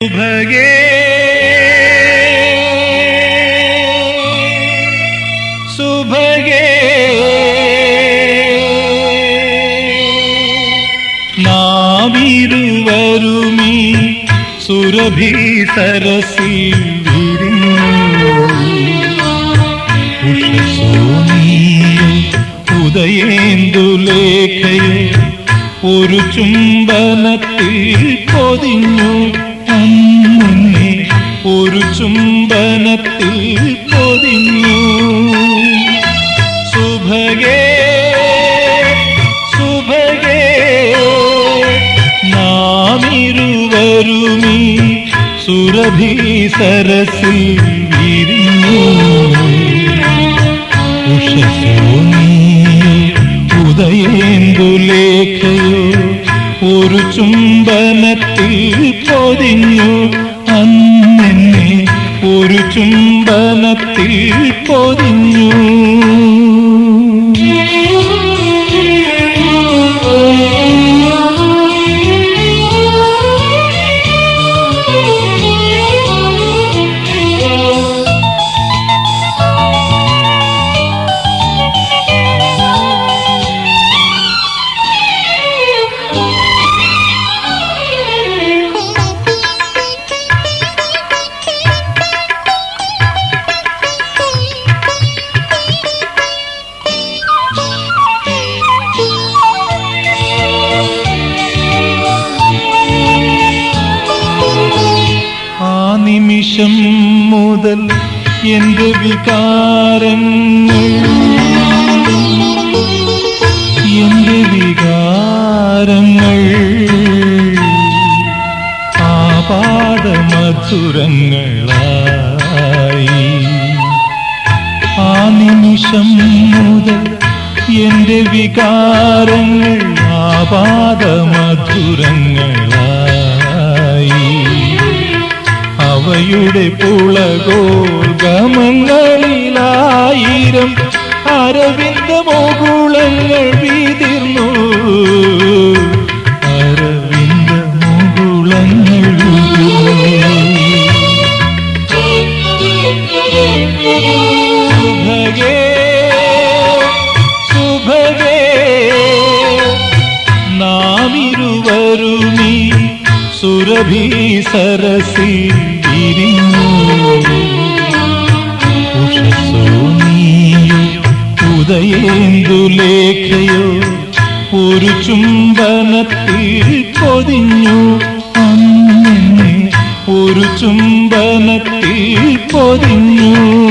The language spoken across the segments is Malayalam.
സുഭഗേ സുഭഗേ നാവിരുവരുമീ സുരഭി സരസിൽ വിരിഞ്ഞു ഉഷസോനിയോ ഉദയേന്ദുലേഖയോ ഒരു ചുംബനത്തിൽ പൊതിഞ്ഞു അന്നെ ഒരു ചുംബനത്തിൽ പൊതിഞ്ഞു സുഭഗേ സുഭഗേ നാമിരുവരുമീ സുരഭി സരസിൽ വിരിഞ്ഞു ഉഷസോനിയോ ഉദയേന്ദുലേഖയോ ഒരു ചുംബനത്തിൽ പൊതിഞ്ഞു അന്നെന്നെ ഒരു ചുംബനത്തിൽ പൊതിഞ്ഞു ആ നിമിഷം മുതൽ എന്റെ വികാരങ്ങൾ എന്റെ വികാരങ്ങൾ ആപാദമധുരങ്ങളായി ആ നിമിഷം മുതൽ എന്റെ വികാരങ്ങൾ ആപാദമധുരങ്ങളായി അവയുടെ പുളകോൽഗമങ്ങളിലായിരം അരവിന്ദ മുകുളങ്ങൾ വീതിർന്നു അരവിന്ദ മുകുളങ്ങൾ സുഭഗേ സുഭഗേ നാമിരുവരുമീ സുരഭി സരസിൽ വിരിഞ്ഞു ഉഷസോനിയോ ഉദയേന്ദുലേഖയോ ഒരു ചുംബനത്തിൽ പൊതിഞ്ഞു അന്നെ ഒരു ചുംബനത്തിൽ പൊതിഞ്ഞു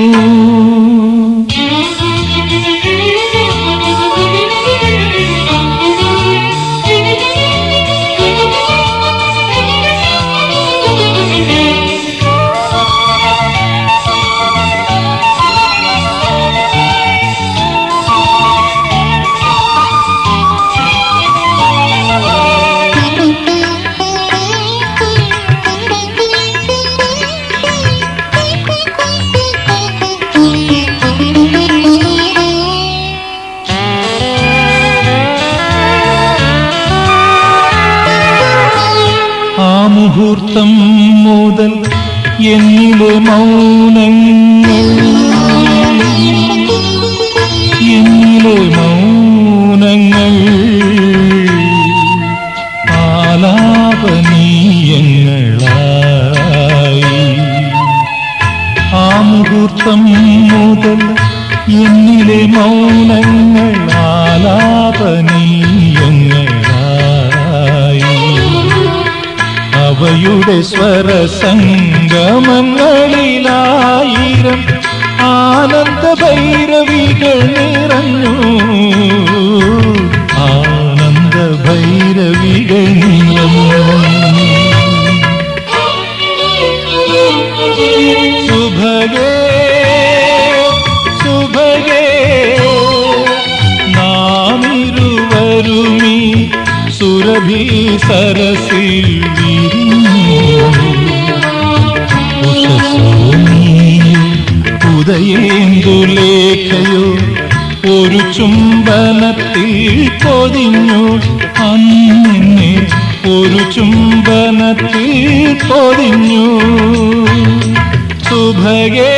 ആ മുഹൂർത്തം മുതൽ എന്നിലെ മൗനങ്ങൾ എന്നിലെ മൗനങ്ങൾ ആലാപനീയങ്ങളായി ആ മുഹൂർത്തം മുതൽ എന്നിലെ മൗനങ്ങൾ ആലാപനീയങ്ങളായി അവയുടെ സ്വരസംഗമങ്ങളിലായിരം ആനന്ദ ഭൈരവികൾ നിറഞ്ഞു ആനന്ദ ഭൈരവികൾ നിറഞ്ഞു സുഭഗേ സുഭഗേ നാമിരുവരുമീ സുരഭി സരസിൽ വിരിഞ്ഞു ഉഷസോനിയോ ഉദയേന്ദുലേഖയോ ഒരു ചുംബനത്തിൽ പൊതിഞ്ഞു അന്നെ ഒരു ചുംബനത്തിൽ പൊതിഞ്ഞു സുഭഗേ